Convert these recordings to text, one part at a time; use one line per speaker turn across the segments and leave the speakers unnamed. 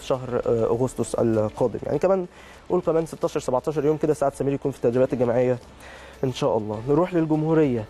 شهر آه، اغسطس القادم يعني كمان قول كمان 16 17 يوم كده سعد سمير يكون في التدريبات الجماعيه ان شاء الله نروح للجمهوريه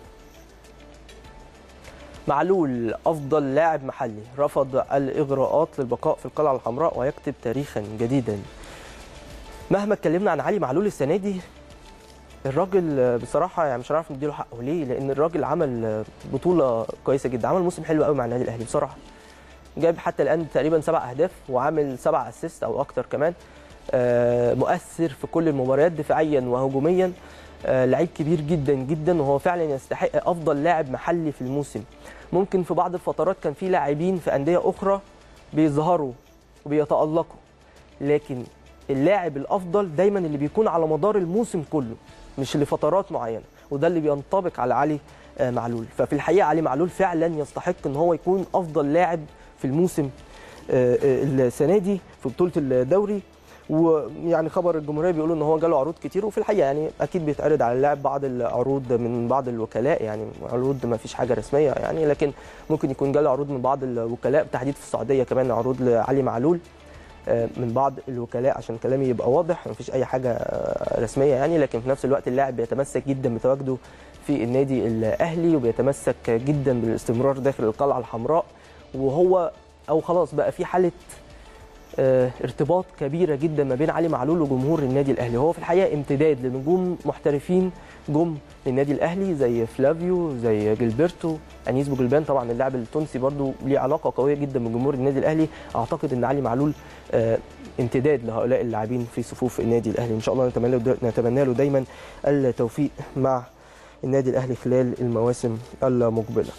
معلول افضل لاعب محلي رفض الاغراءات للبقاء في القلعه الحمراء ويكتب تاريخا جديدا مهما اتكلمنا عن علي معلول السنه دي الراجل بصراحه يعني مش هنعرف نديله حقه ليه لان الراجل عمل بطوله كويسه جدا عمل موسم حلو قوي مع النادي الاهلي بصراحه جايب حتى الان تقريبا سبع اهداف وعامل سبع اسيست او اكتر كمان آه، مؤثر في كل المباريات دفاعيا وهجوميا آه، لعيب كبير جدا جدا وهو فعلا يستحق افضل لاعب محلي في الموسم ممكن في بعض الفترات كان في لاعبين في انديه اخرى بيظهروا وبيتالقوا لكن اللاعب الافضل دايما اللي بيكون على مدار الموسم كله مش لفترات معينه وده اللي بينطبق على علي آه، معلول ففي الحقيقه علي معلول فعلا يستحق ان هو يكون افضل لاعب في الموسم آه، آه، السنه دي في بطوله الدوري ويعني خبر الجمهوريه بيقولوا ان هو جاله عروض كتير وفي الحقيقه يعني اكيد بيتعرض على اللاعب بعض العروض من بعض الوكلاء يعني عروض ما فيش حاجه رسميه يعني لكن ممكن يكون جاله عروض من بعض الوكلاء بالتحديد في السعوديه كمان عروض لعلي معلول آه، من بعض الوكلاء عشان كلامي يبقى واضح مفيش اي حاجه آه، رسميه يعني لكن في نفس الوقت اللاعب بيتمسك جدا بتواجده في النادي الاهلي وبيتمسك جدا بالاستمرار داخل القلعه الحمراء وهو او خلاص بقى في حاله آه، ارتباط كبيره جدا ما بين علي معلول وجمهور النادي الاهلي هو في الحقيقه امتداد لنجوم محترفين جم للنادي الاهلي زي فلافيو زي جilberto انيس بوجلبان طبعا اللاعب التونسي برضو ليه علاقه قويه جدا بجمهور النادي الاهلي اعتقد ان علي معلول آه، امتداد لهؤلاء اللاعبين في صفوف النادي الاهلي ان شاء الله نتمنى له نتمنى له دايما التوفيق مع النادي الاهلي خلال المواسم المقبله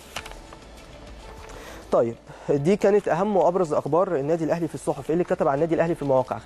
طيب دي كانت اهم وابرز اخبار النادي الاهلي في الصحف ايه اللي كتب عن النادي الاهلي في المواقع